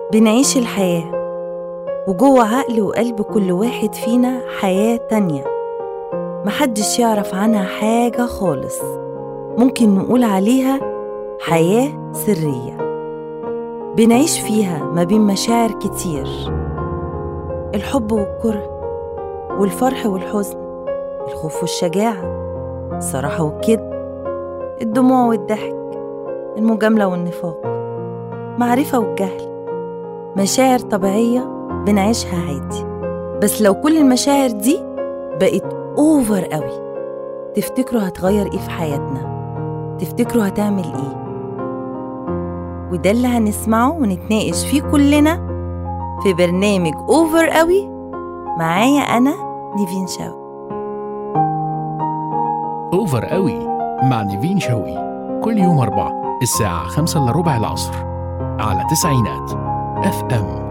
بنعيش الحياة وجوه عقل وقلب كل واحد فينا حياة تانية محدش يعرف عنها حاجة خالص ممكن نقول عليها حياة سرية بنعيش فيها ما بين مشاعر كتير الحب والكره والفرح والحزن الخوف والشجاعة الصراحة والكذب الدموع والضحك المجاملة والنفاق معرفة والجهل مشاعر طبيعية بنعيشها عادي بس لو كل المشاعر دي بقت اوفر قوي تفتكروا هتغير ايه في حياتنا تفتكروا هتعمل ايه وده اللي هنسمعه ونتناقش فيه كلنا في برنامج اوفر قوي معايا انا نيفين شاوي اوفر قوي مع نيفين شوقي كل يوم أربعة الساعة خمسة إلا ربع العصر على تسعينات اف ام